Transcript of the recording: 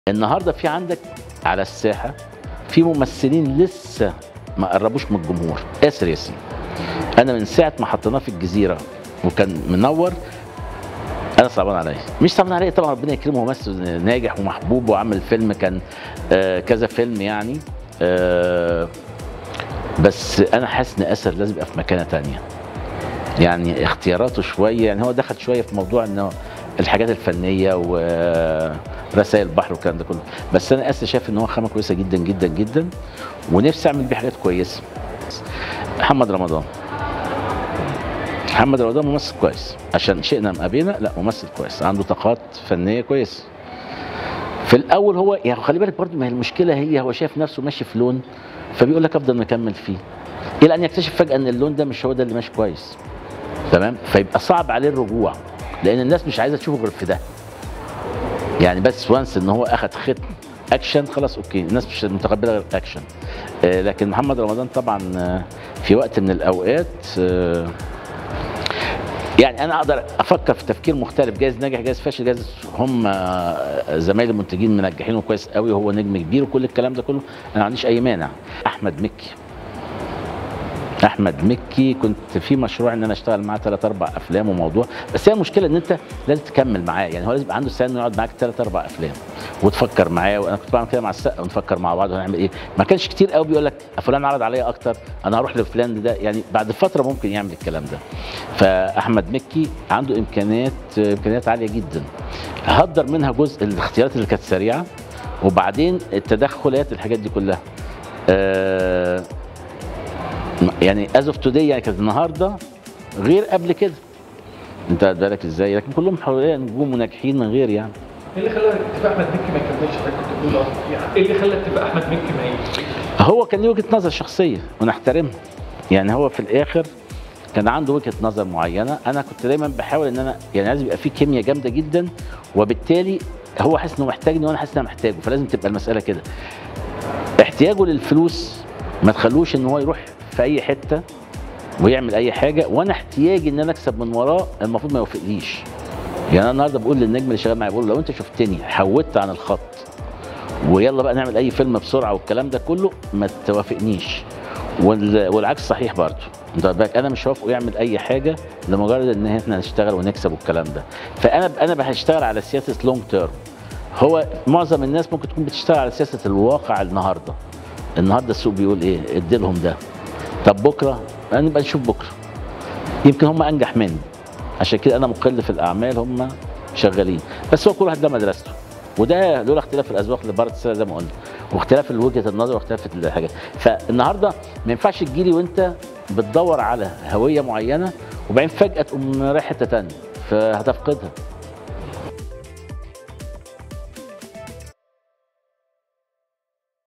النهارده في عندك على الساحه في ممثلين لسه ما قربوش من الجمهور اسر ياسين انا من ساعه ما حطيناه في الجزيره وكان منور انا صعبان عليا مش صعبان عليا طبعا ربنا يكرمه ممثل ناجح ومحبوب وعمل فيلم كان آه كذا فيلم يعني آه بس انا حاسس ان اسر لازم يبقى في مكانه تانية يعني اختياراته شويه يعني هو دخل شويه في موضوع انه الحاجات الفنيه ورسائل البحر والكلام ده كله بس انا اسر شايف ان هو خامه كويسه جدا جدا جدا ونفسي اعمل بيه حاجات كويسه محمد رمضان محمد رمضان ممثل كويس عشان شئنا ام ابينا لا ممثل كويس عنده طاقات فنيه كويسه في الاول هو يعني خلي بالك برضه ما هي المشكله هي هو شايف نفسه ماشي في لون فبيقول لك افضل مكمل فيه الى ان يكتشف فجاه ان اللون ده مش هو ده اللي ماشي كويس تمام فيبقى صعب عليه الرجوع لان الناس مش عايزه تشوفه غير في ده يعني بس وانس ان هو اخذ ختم اكشن خلاص اوكي الناس مش متقبله غير اكشن آه لكن محمد رمضان طبعا آه في وقت من الاوقات آه يعني انا اقدر افكر في تفكير مختلف جايز ناجح جايز فاشل جايز هم زمايلي المنتجين منجحينه كويس قوي وهو نجم كبير وكل الكلام ده كله انا ما عنديش اي مانع احمد مكي احمد مكي كنت في مشروع ان انا اشتغل معاه ثلاث اربع افلام وموضوع بس هي المشكله ان انت لازم تكمل معاه يعني هو لازم يبقى عنده استعداد انه يقعد معاك ثلاث اربع افلام وتفكر معاه وانا كنت بعمل كده مع السقا ونفكر مع بعض هنعمل ايه ما كانش كتير قوي بيقول لك فلان عرض عليا اكتر انا هروح لفلان ده يعني بعد فتره ممكن يعمل الكلام ده فاحمد مكي عنده امكانيات امكانيات عاليه جدا هقدر منها جزء الاختيارات اللي كانت سريعه وبعدين التدخلات الحاجات دي كلها آه يعني از اوف توداي يعني كانت النهارده غير قبل كده انت بالك ازاي لكن كلهم حواليا نجوم وناجحين من غير يعني ايه اللي خلى اتفاق احمد مكي ما يكملش حضرتك كنت بتقول يعني ايه اللي خلى اتفاق احمد مكي ما يمشيش؟ هو كان ليه وجهه نظر شخصيه ونحترمها يعني هو في الاخر كان عنده وجهه نظر معينه انا كنت دايما بحاول ان انا يعني لازم يبقى في كيمياء جامده جدا وبالتالي هو حاسس انه محتاجني وانا حاسس ان انا محتاجه فلازم تبقى المساله كده احتياجه للفلوس ما تخلوش ان هو يروح في اي حته ويعمل اي حاجه وانا احتياجي ان انا اكسب من وراه المفروض ما يوافقليش يعني انا النهارده بقول للنجم اللي شغال معايا بقول له لو انت شفتني حودت عن الخط ويلا بقى نعمل اي فيلم بسرعه والكلام ده كله ما توافقنيش والعكس صحيح برضه انت بالك انا مش هوافقه يعمل اي حاجه لمجرد ان احنا نشتغل ونكسب والكلام ده فانا انا هشتغل على سياسه لونج تيرم هو معظم الناس ممكن تكون بتشتغل على سياسه الواقع النهارده النهارده السوق بيقول ايه ادي لهم ده طب بكره نبقى نشوف بكره يمكن هم انجح مني عشان كده انا مقل في الاعمال هم شغالين بس هو كل واحد ده مدرسته وده لولا اختلاف الاذواق اللي بارت السنه زي ما قلنا واختلاف وجهه النظر واختلاف الحاجات فالنهارده ما ينفعش تجيلي وانت بتدور على هويه معينه وبعدين فجاه تقوم رايح حته ثانيه فهتفقدها